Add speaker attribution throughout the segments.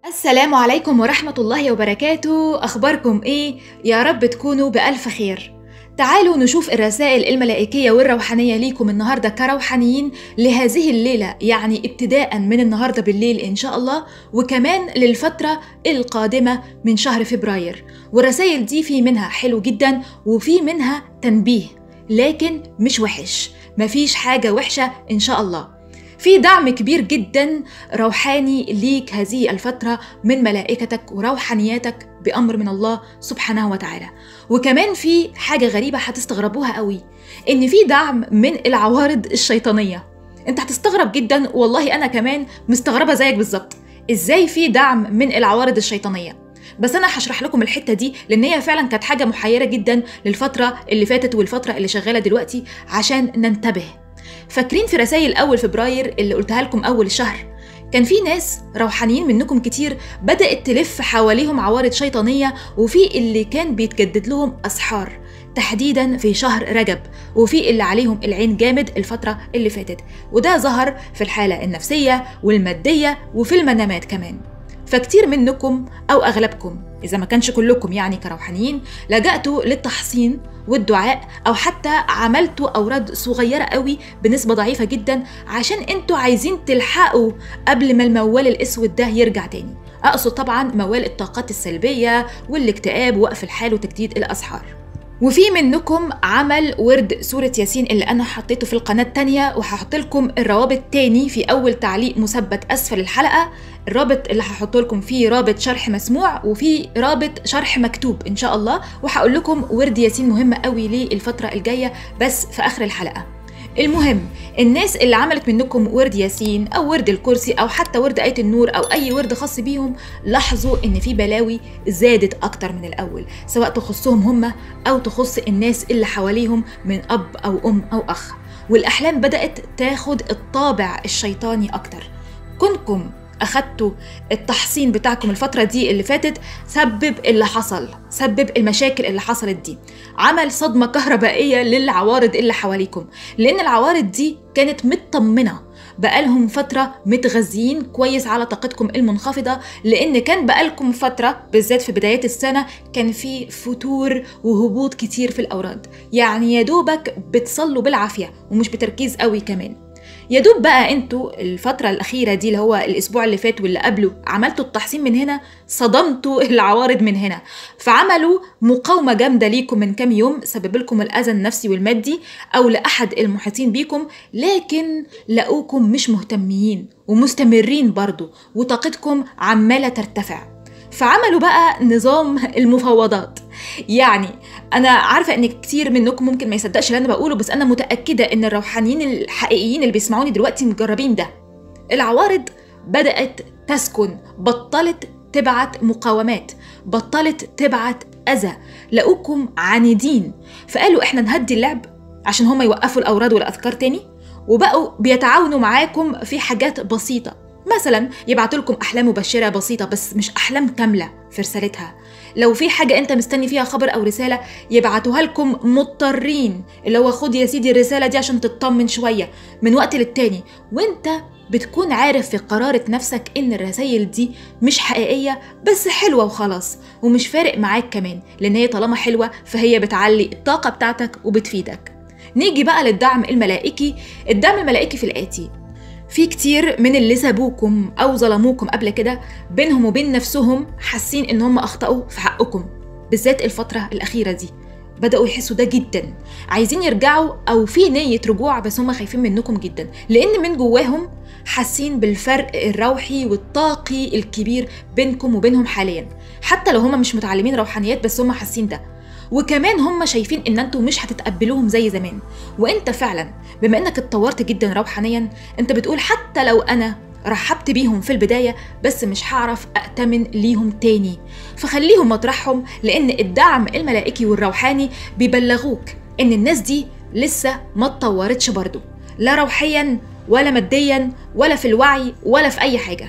Speaker 1: السلام عليكم ورحمة الله وبركاته أخباركم إيه؟ يا رب تكونوا بألف خير تعالوا نشوف الرسائل الملائكية والروحانية ليكم النهاردة كروحانيين لهذه الليلة يعني ابتداء من النهاردة بالليل إن شاء الله وكمان للفترة القادمة من شهر فبراير والرسائل دي في منها حلو جدا وفي منها تنبيه لكن مش وحش مفيش حاجة وحشة إن شاء الله في دعم كبير جدا روحاني ليك هذه الفترة من ملائكتك وروحانياتك بأمر من الله سبحانه وتعالى وكمان في حاجة غريبة هتستغربوها قوي إن في دعم من العوارض الشيطانية انت هتستغرب جدا والله أنا كمان مستغربة زيك بالظبط إزاي في دعم من العوارض الشيطانية بس انا هشرح لكم الحته دي لان هي فعلا كانت حاجه محيره جدا للفتره اللي فاتت والفتره اللي شغاله دلوقتي عشان ننتبه فاكرين في رسائل أول فبراير اللي قلتها لكم أول الشهر كان في ناس روحانيين منكم كتير بدأت تلف حواليهم عوارض شيطانية وفي اللي كان بيتجدد لهم أسحار تحديدا في شهر رجب وفي اللي عليهم العين جامد الفترة اللي فاتت وده ظهر في الحالة النفسية والمادية وفي المنامات كمان فكتير منكم أو أغلبكم إذا ما كانش كلكم يعني كروحانيين لجأتوا للتحصين والدعاء أو حتى عملتوا أوراد صغيرة قوي بنسبة ضعيفة جدا عشان انتوا عايزين تلحقوا قبل ما الموال الأسود ده يرجع تاني أقصد طبعا موال الطاقات السلبية والاكتئاب ووقف الحال وتجديد الأسحار وفي منكم عمل ورد سورة ياسين اللي أنا حطيته في القناة التانية وهحط لكم الروابط تاني في أول تعليق مثبت أسفل الحلقة الرابط اللي هحط لكم فيه رابط شرح مسموع وفي رابط شرح مكتوب إن شاء الله وهقول لكم ورد ياسين مهم قوي للفترة الجاية بس في آخر الحلقة المهم الناس اللي عملت منكم ورد ياسين او ورد الكرسي او حتى ورد ايه النور او اي ورد خاص بيهم لاحظوا ان في بلاوي زادت اكتر من الاول سواء تخصهم هم او تخص الناس اللي حواليهم من اب او ام او اخ والاحلام بدات تاخد الطابع الشيطاني اكتر كنكم اخدتوا التحصين بتاعكم الفتره دي اللي فاتت سبب اللي حصل سبب المشاكل اللي حصلت دي عمل صدمه كهربائيه للعوارض اللي حواليكم لان العوارض دي كانت مطمنه بقالهم فترة متغذيين كويس على طاقتكم المنخفضة لأن كان بقالكم فترة بالذات في بدايات السنة كان في فتور وهبوط كتير في الأوراد يعني يا دوبك بتصلوا بالعافية ومش بتركيز قوي كمان يا دوب بقى انتوا الفترة الأخيرة دي اللي هو الأسبوع اللي فات واللي قبله عملتوا التحصين من هنا صدمتوا العوارض من هنا فعملوا مقاومة جامدة ليكم من كام يوم سبب لكم الأذى النفسي والمادي أو لأحد المحيطين بيكم لكن لقوكم مش مهتمين ومستمرين برضو وطاقتكم عمالة ترتفع فعملوا بقى نظام المفاوضات يعني انا عارفه ان كتير منكم ممكن ما يصدقش اللي انا بقوله بس انا متاكده ان الروحانيين الحقيقيين اللي بيسمعوني دلوقتي مجربين ده العوارض بدات تسكن بطلت تبعت مقاومات بطلت تبعت اذى لقوكم عنيدين فقالوا احنا نهدي اللعب عشان هم يوقفوا الاوراد والاذكار تاني وبقوا بيتعاونوا معاكم في حاجات بسيطه مثلا يبعتوا لكم احلام مبشره بسيطه بس مش احلام كامله في رسالتها لو في حاجة أنت مستني فيها خبر أو رسالة يبعتوها لكم مضطرين اللي هو خد يا سيدي الرسالة دي عشان تطمن شوية من وقت للتاني وأنت بتكون عارف في قرارة نفسك إن الرسايل دي مش حقيقية بس حلوة وخلاص ومش فارق معاك كمان لأن هي طالما حلوة فهي بتعلي الطاقة بتاعتك وبتفيدك نيجي بقى للدعم الملائكي الدعم الملائكي في الآتي في كتير من اللي سابوكم او ظلموكم قبل كده بينهم وبين نفسهم حاسين ان هم اخطاوا في حقكم بالذات الفتره الاخيره دي بدأوا يحسوا ده جدا عايزين يرجعوا أو في نية رجوع بس هم خايفين منكم جدا لأن من جواهم حاسين بالفرق الروحي والطاقي الكبير بينكم وبينهم حاليا حتى لو هم مش متعلمين روحانيات بس هم حاسين ده وكمان هم شايفين ان انتوا مش هتتقبلوهم زي زمان وانت فعلا بما انك اتطورت جدا روحانيا انت بتقول حتى لو انا رحبت بيهم في البداية بس مش هعرف أأتمن ليهم تاني فخليهم مطرحهم لأن الدعم الملائكي والروحاني بيبلغوك إن الناس دي لسه ما اتطورتش برضو لا روحيا ولا ماديا ولا في الوعي ولا في أي حاجة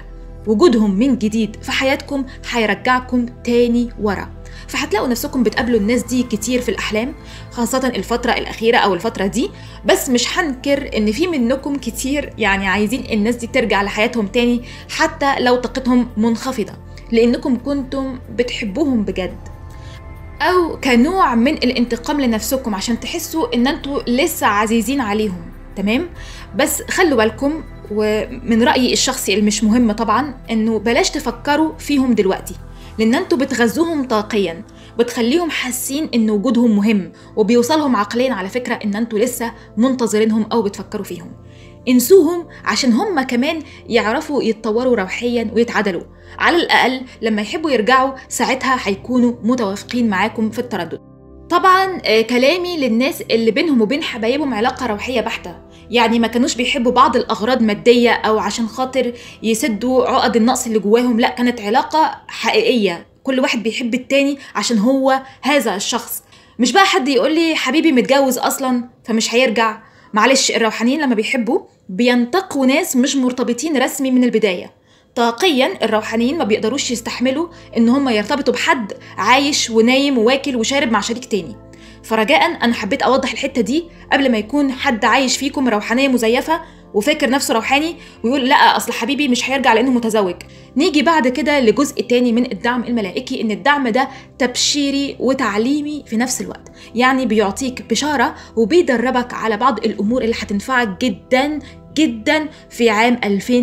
Speaker 1: وجودهم من جديد في حياتكم هيرجعكم تاني ورا فهتلاقوا نفسكم بتقابلوا الناس دي كتير في الأحلام خاصة الفترة الأخيرة أو الفترة دي بس مش هنكر إن في منكم كتير يعني عايزين الناس دي ترجع لحياتهم تاني حتى لو طاقتهم منخفضة لأنكم كنتم بتحبوهم بجد أو كنوع من الانتقام لنفسكم عشان تحسوا إن أنتوا لسه عزيزين عليهم تمام بس خلوا بالكم ومن رأيي الشخصي اللي مش مهم طبعا إنه بلاش تفكروا فيهم دلوقتي لأن أنتوا بتغذوهم طاقيا بتخليهم حاسين إن وجودهم مهم وبيوصلهم عقليا على فكرة إن أنتوا لسه منتظرينهم أو بتفكروا فيهم انسوهم عشان هم كمان يعرفوا يتطوروا روحيا ويتعدلوا على الأقل لما يحبوا يرجعوا ساعتها هيكونوا متوافقين معاكم في التردد طبعا آه، كلامي للناس اللي بينهم وبين حبايبهم علاقة روحية بحتة يعني ما كانوش بيحبوا بعض الأغراض مادية أو عشان خاطر يسدوا عقد النقص اللي جواهم لا كانت علاقة حقيقية كل واحد بيحب التاني عشان هو هذا الشخص مش بقى حد يقول لي حبيبي متجوز أصلا فمش هيرجع معلش الروحانيين لما بيحبوا بينتقوا ناس مش مرتبطين رسمي من البداية طاقيا الروحانيين ما بيقدروش يستحملوا ان هم يرتبطوا بحد عايش ونايم وواكل وشارب مع شريك تاني فرجاء انا حبيت اوضح الحته دي قبل ما يكون حد عايش فيكم روحانيه مزيفه وفاكر نفسه روحاني ويقول لا اصل حبيبي مش هيرجع لانه متزوج نيجي بعد كده لجزء تاني من الدعم الملائكي ان الدعم ده تبشيري وتعليمي في نفس الوقت يعني بيعطيك بشاره وبيدربك على بعض الامور اللي هتنفعك جدا جدا في عام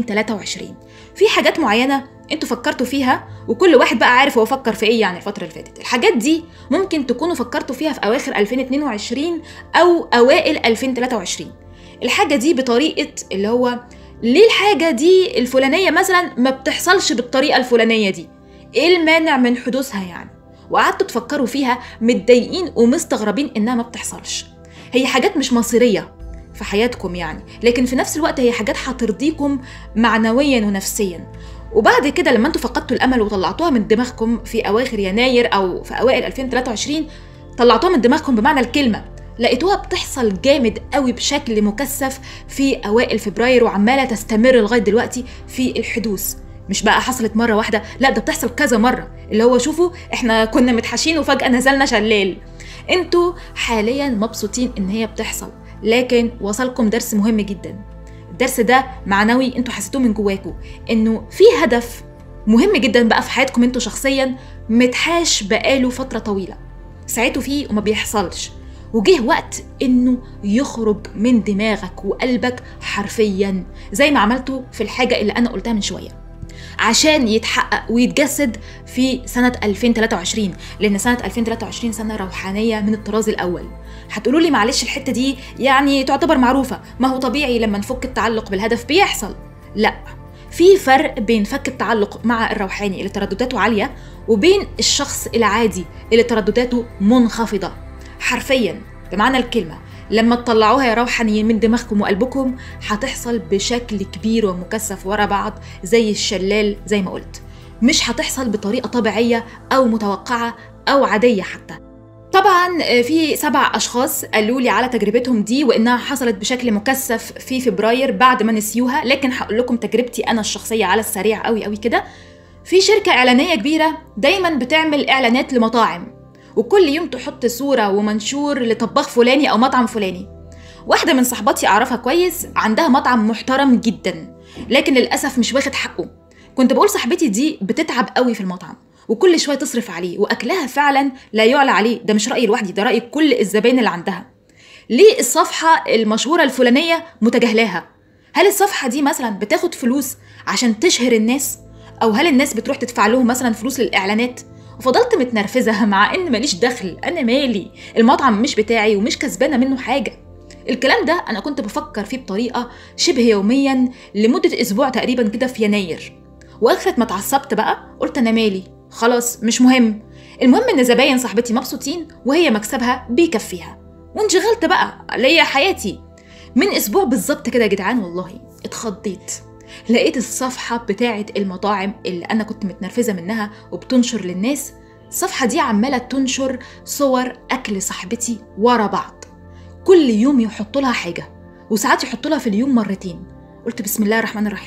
Speaker 1: 2023 في حاجات معينه انتوا فكرتوا فيها وكل واحد بقى عارف هو فكر في ايه يعني الفتره اللي فاتت الحاجات دي ممكن تكونوا فكرتوا فيها في اواخر 2022 او اوائل 2023 الحاجه دي بطريقه اللي هو ليه الحاجه دي الفلانيه مثلا ما بتحصلش بالطريقه الفلانيه دي ايه المانع من حدوثها يعني وقعدتوا تفكروا فيها متضايقين ومستغربين انها ما بتحصلش هي حاجات مش مصيريه في حياتكم يعني لكن في نفس الوقت هي حاجات هترضيكم معنويا ونفسيا وبعد كده لما انتوا فقدتوا الامل وطلعتوها من دماغكم في اواخر يناير او في اوائل 2023 طلعتوها من دماغكم بمعنى الكلمه لقيتوها بتحصل جامد قوي بشكل مكثف في اوائل فبراير وعماله تستمر لغايه دلوقتي في الحدوث مش بقى حصلت مره واحده لا ده بتحصل كذا مره اللي هو شوفوا احنا كنا متحشين وفجاه نزلنا شلال انتوا حاليا مبسوطين ان هي بتحصل لكن وصلكم درس مهم جدا الدرس ده معنوي انتوا حسيتوه من جواكم انه في هدف مهم جدا بقى في حياتكم انتوا شخصيا متحاش بقاله فتره طويله سعيتوا فيه وما بيحصلش وجه وقت انه يخرج من دماغك وقلبك حرفيا زي ما عملته في الحاجه اللي انا قلتها من شويه عشان يتحقق ويتجسد في سنة 2023 لأن سنة 2023 سنة روحانية من الطراز الأول هتقولوا لي معلش الحتة دي يعني تعتبر معروفة ما هو طبيعي لما نفك التعلق بالهدف بيحصل لا في فرق بين فك التعلق مع الروحاني اللي تردداته عالية وبين الشخص العادي اللي تردداته منخفضة حرفيا بمعنى الكلمة لما تطلعوها يا روحانيين من دماغكم وقلبكم هتحصل بشكل كبير ومكثف ورا بعض زي الشلال زي ما قلت مش هتحصل بطريقة طبيعية أو متوقعة أو عادية حتى طبعا في سبع اشخاص قالوا لي على تجربتهم دي وانها حصلت بشكل مكثف في فبراير بعد ما نسيوها لكن هقول لكم تجربتي انا الشخصيه على السريع قوي قوي كده في شركه اعلانيه كبيره دايما بتعمل اعلانات لمطاعم وكل يوم تحط صوره ومنشور لطباخ فلاني او مطعم فلاني واحده من صحباتي اعرفها كويس عندها مطعم محترم جدا لكن للاسف مش واخد حقه كنت بقول صاحبتي دي بتتعب قوي في المطعم وكل شويه تصرف عليه واكلها فعلا لا يعلى عليه ده مش رايي لوحدي ده راي كل الزباين اللي عندها ليه الصفحه المشهوره الفلانيه متجاهلاها هل الصفحه دي مثلا بتاخد فلوس عشان تشهر الناس او هل الناس بتروح تدفع لهم مثلا فلوس للاعلانات وفضلت متنرفزه مع ان ماليش دخل انا مالي المطعم مش بتاعي ومش كسبانه منه حاجه الكلام ده انا كنت بفكر فيه بطريقه شبه يوميا لمده اسبوع تقريبا كده في يناير واخرت ما اتعصبت بقى قلت انا مالي خلاص مش مهم المهم ان زباين صاحبتي مبسوطين وهي مكسبها بيكفيها وانشغلت بقى ليا حياتي من اسبوع بالظبط كده يا جدعان والله اتخضيت لقيت الصفحة بتاعة المطاعم اللي أنا كنت متنرفزة منها وبتنشر للناس الصفحة دي عمالة تنشر صور أكل صاحبتي ورا بعض كل يوم يحطوا لها حاجة وساعات يحطوا لها في اليوم مرتين قلت بسم الله الرحمن الرحيم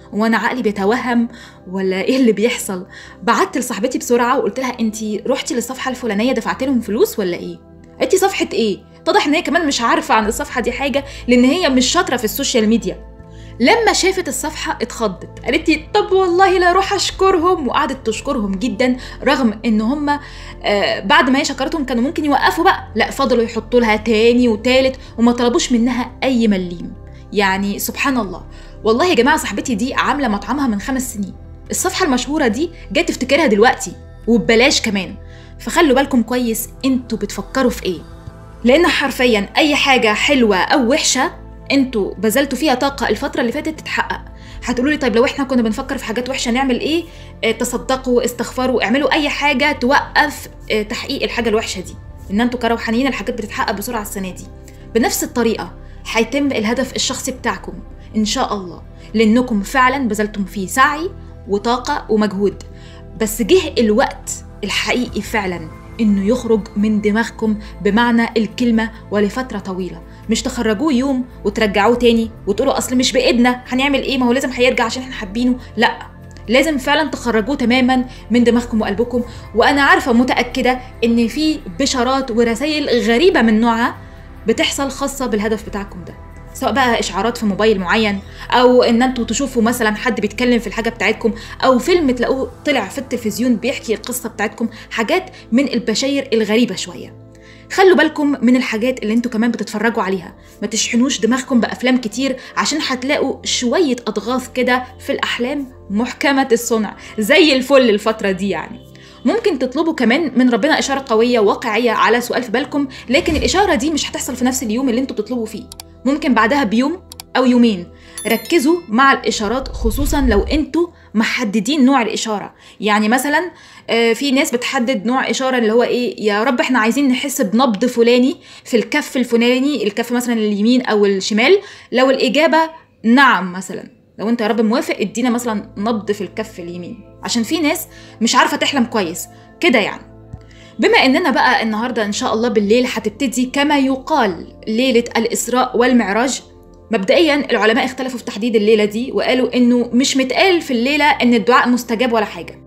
Speaker 1: وانا عقلي بيتوهم ولا ايه اللي بيحصل بعت لصاحبتي بسرعه وقلت لها انت رحتي للصفحه الفلانيه دفعت لهم فلوس ولا ايه قالت لي صفحه ايه اتضح ان هي كمان مش عارفه عن الصفحه دي حاجه لان هي مش شاطره في السوشيال ميديا لما شافت الصفحة اتخضت قالت لي طب والله لا اروح اشكرهم وقعدت تشكرهم جدا رغم ان هم آه بعد ما هي شكرتهم كانوا ممكن يوقفوا بقى لا فضلوا يحطوا لها تاني وتالت وما طلبوش منها اي مليم يعني سبحان الله والله يا جماعة صاحبتي دي عاملة مطعمها من خمس سنين الصفحة المشهورة دي جاي تفتكرها دلوقتي وببلاش كمان فخلوا بالكم كويس انتوا بتفكروا في ايه لان حرفيا اي حاجة حلوة او وحشة انتوا بذلتوا فيها طاقه الفتره اللي فاتت تتحقق هتقولوا لي طيب لو احنا كنا بنفكر في حاجات وحشه نعمل ايه اه تصدقوا استغفروا اعملوا اي حاجه توقف اه تحقيق الحاجه الوحشه دي ان انتوا كروحانيين الحاجات بتتحقق بسرعه السنه دي بنفس الطريقه هيتم الهدف الشخصي بتاعكم ان شاء الله لانكم فعلا بذلتم فيه سعي وطاقه ومجهود بس جه الوقت الحقيقي فعلا انه يخرج من دماغكم بمعنى الكلمه ولفتره طويله مش تخرجوه يوم وترجعوه تاني وتقولوا اصل مش بايدنا هنعمل ايه ما هو لازم هيرجع عشان احنا حابينه لا لازم فعلا تخرجوه تماما من دماغكم وقلبكم وانا عارفه متاكده ان في بشارات ورسائل غريبه من نوعها بتحصل خاصه بالهدف بتاعكم ده سواء بقى اشعارات في موبايل معين او ان انتوا تشوفوا مثلا حد بيتكلم في الحاجه بتاعتكم او فيلم تلاقوه طلع في التلفزيون بيحكي القصه بتاعتكم حاجات من البشاير الغريبه شويه خلوا بالكم من الحاجات اللي انتوا كمان بتتفرجوا عليها ما تشحنوش دماغكم بافلام كتير عشان هتلاقوا شويه اضغاث كده في الاحلام محكمه الصنع زي الفل الفتره دي يعني ممكن تطلبوا كمان من ربنا اشاره قويه واقعيه على سؤال في بالكم لكن الاشاره دي مش هتحصل في نفس اليوم اللي انتوا بتطلبوا فيه ممكن بعدها بيوم او يومين ركزوا مع الاشارات خصوصا لو انتوا محددين نوع الاشاره يعني مثلا في ناس بتحدد نوع اشاره اللي هو ايه يا رب احنا عايزين نحس بنبض فلاني في الكف الفلاني الكف مثلا اليمين او الشمال لو الاجابه نعم مثلا لو انت يا رب موافق ادينا مثلا نبض في الكف اليمين عشان في ناس مش عارفه تحلم كويس كده يعني بما اننا بقى النهارده ان شاء الله بالليل هتبتدي كما يقال ليله الاسراء والمعراج مبدئيا العلماء اختلفوا في تحديد الليله دي وقالوا انه مش متقال في الليله ان الدعاء مستجاب ولا حاجه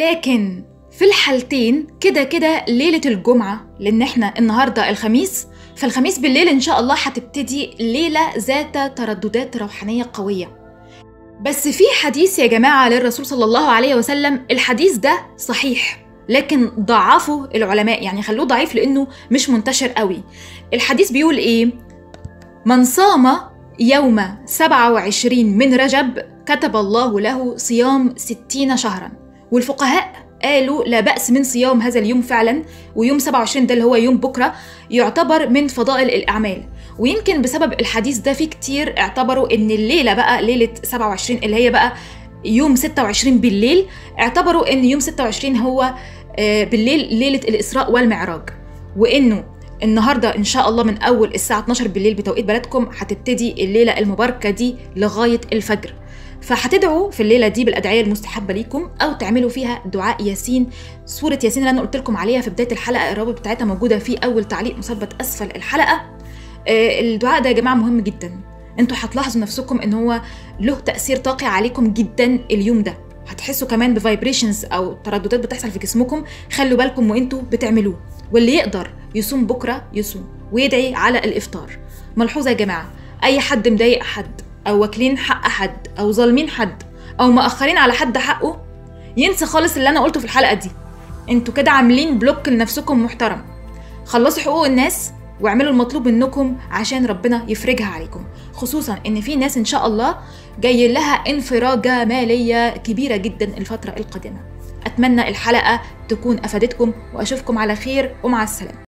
Speaker 1: لكن في الحالتين كده كده ليله الجمعه لان احنا النهارده الخميس فالخميس بالليل ان شاء الله هتبتدي ليله ذات ترددات روحانيه قويه بس في حديث يا جماعه للرسول صلى الله عليه وسلم الحديث ده صحيح لكن ضعفه العلماء يعني خلوه ضعيف لانه مش منتشر قوي الحديث بيقول ايه من صام يوم 27 من رجب كتب الله له صيام 60 شهرا والفقهاء قالوا لا بأس من صيام هذا اليوم فعلا ويوم 27 ده اللي هو يوم بكرة يعتبر من فضائل الأعمال ويمكن بسبب الحديث ده في كتير اعتبروا ان الليلة بقى ليلة 27 اللي هي بقى يوم 26 بالليل اعتبروا ان يوم 26 هو بالليل ليلة الإسراء والمعراج وإنه النهارده ان شاء الله من اول الساعه 12 بالليل بتوقيت بلدكم هتبتدي الليله المباركه دي لغايه الفجر فهتدعوا في الليله دي بالادعيه المستحبه ليكم او تعملوا فيها دعاء ياسين سوره ياسين اللي انا قلت لكم عليها في بدايه الحلقه الرابط بتاعتها موجوده في اول تعليق مثبت اسفل الحلقه الدعاء ده يا جماعه مهم جدا انتوا هتلاحظوا نفسكم ان هو له تاثير طاقي عليكم جدا اليوم ده هتحسوا كمان بفايبريشنز او ترددات بتحصل في جسمكم خلوا بالكم وانتوا بتعملوه واللي يقدر يصوم بكره يصوم ويدعي على الافطار ملحوظه يا جماعه اي حد مضايق حد او واكلين حق حد او ظالمين حد او مأخرين على حد حقه ينسى خالص اللي انا قلته في الحلقه دي انتوا كده عاملين بلوك لنفسكم محترم خلصوا حقوق الناس واعملوا المطلوب منكم عشان ربنا يفرجها عليكم خصوصا ان في ناس ان شاء الله جاي لها انفراجه ماليه كبيره جدا الفتره القادمه اتمنى الحلقه تكون افادتكم واشوفكم على خير ومع السلامه